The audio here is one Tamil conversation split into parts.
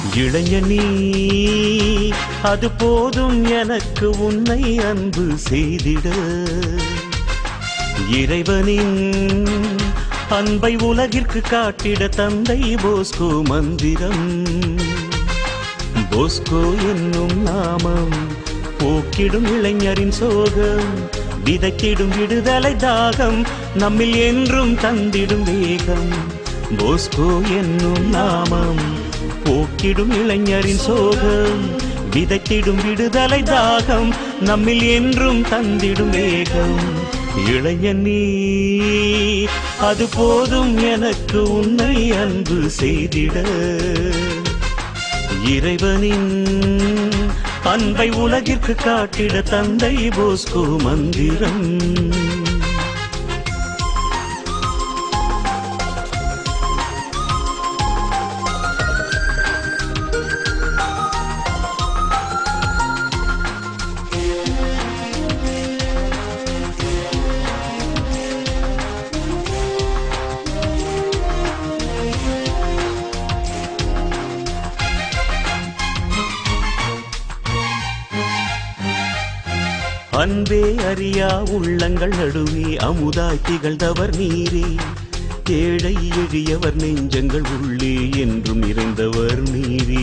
இளைஞனி அது போதும் எனக்கு உன்னை அன்பு செய்திட இறைவனின் அன்பை உலகிற்கு காட்டிட தந்தை போஸ்கோ மந்திரம் போஸ்கோ என்னும் நாமம் போக்கிடும் இளைஞரின் சோகம் விதைத்திடும் விடுதலை தாகம் நம்மில் என்றும் தந்திடும் வேகம் போஸ்கோ என்னும் நாமம் போக்கிடும் இளைஞரின் சோகம் விதைத்திடும் விடுதலை தாகம் நம்மில் என்றும் தந்திடும் வேகம் இளைஞன் நீ அது போதும் எனக்கு உன்னை அன்பு செய்திட இறைவனின் அன்பை உலகிற்கு காட்டிட தந்தை போஸ்கோ மந்திரம் அன்பே அறியா உள்ளங்கள் நடுவே அமுதாய் திகழ்ந்தவர் நீரே ஏழை எளியவர் நெஞ்சங்கள் உள்ளே என்றும் நிறைந்தவர் நீரே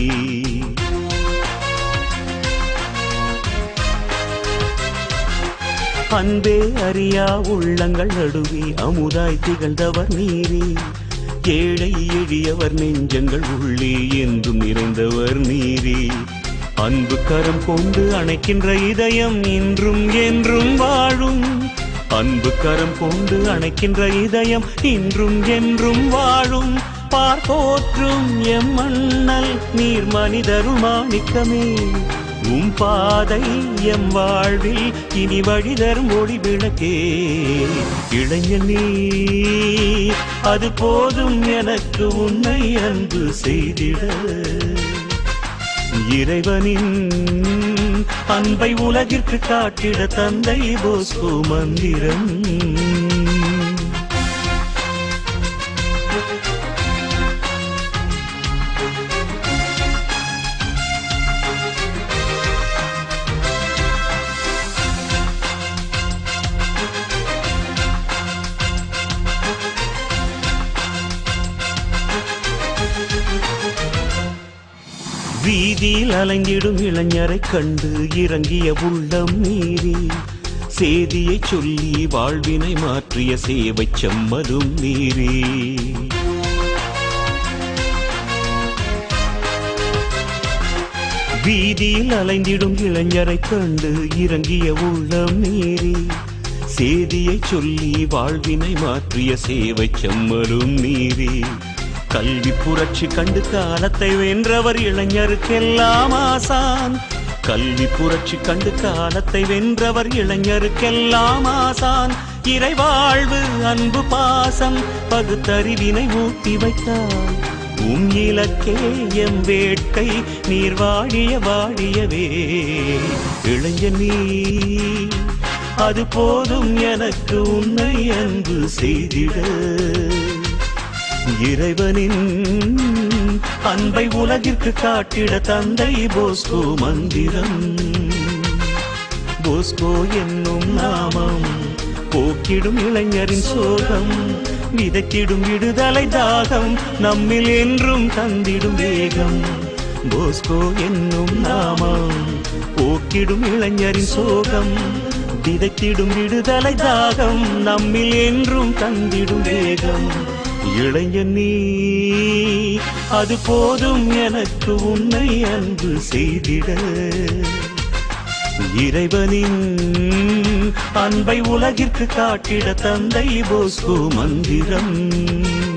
அன்பே அறியா உள்ளங்கள் நடுவே அமுதாய் திகழ்ந்தவர் நீரே ஏழை எளியவர் நெஞ்சங்கள் உள்ளே என்றும் நிறைந்தவர் நீரே அன்பு கரம் கொண்டு அணைக்கின்ற இதயம் இன்றும் என்றும் வாழும் அன்பு கரம் கொண்டு அணைக்கின்ற இதயம் இன்றும் என்றும் வாழும் பார்ப்போற்றும் எம் மண்ணல் நீர் மனிதருள் மாணிக்கமே உம் பாதை எம் வாழ்வில் இனி வழி தரும் ஒளி விளக்கே இளைஞன் நீ அது போதும் எனக்கு உன்னை அன்பு செய்திட இறைவனின் அன்பை உலகிற்கு காட்டிட தந்தை போஸ்கோ மந்திரம் வீதியில் அலைந்திடும் இளைஞரைக் கண்டு இறங்கிய உள்ளம் நீரே சேதியை சொல்லி வாழ்வினை மாற்றிய சேவை செம்மலும் நீரே வீதியில் அலைந்திடும் இளைஞரைக் கண்டு இறங்கிய உள்ளம் நீரே சேதியை சொல்லி வாழ்வினை மாற்றிய சேவை செம்மலும் நீரே கல்வி புரட்சி கண்டு காலத்தை வென்றவர் இளைஞருக்கெல்லாம் ஆசான் கல்வி புரட்சி கண்டு காலத்தை வென்றவர் இளைஞருக்கெல்லாம் ஆசான் இறைவாழ்வு அன்பு பாசம் பகுத்தறிவினை ஊட்டி வைத்தார் உம் இலக்கே எம் வேட்கை நீர் வாழிய வாழியவே இளைஞன் நீ அது போதும் எனக்கு உன்னை அன்பு செய்திட இறைவனின் அன்பை உலகிற்கு காட்டிட தந்தை போஸ்கோ மந்திரம் போஸ்கோ என்னும் நாமம் போக்கிடும் இளைஞரின் சோகம் விதைத்திடும் விடுதலை தாகம் நம்மில் என்றும் தந்திடும் வேகம் போஸ்கோ என்னும் நாமம் போக்கிடும் இளைஞரின் சோகம் விதைத்திடும் விடுதலை தாகம் நம்மில் என்றும் தந்திடும் வேகம் இளைஞன் நீ அது போதும் எனக்கு உன்னை அன்பு செய்திட இறைவனின் அன்பை உலகிற்கு காட்டிட தந்தை போஸ்கோ மந்திரம்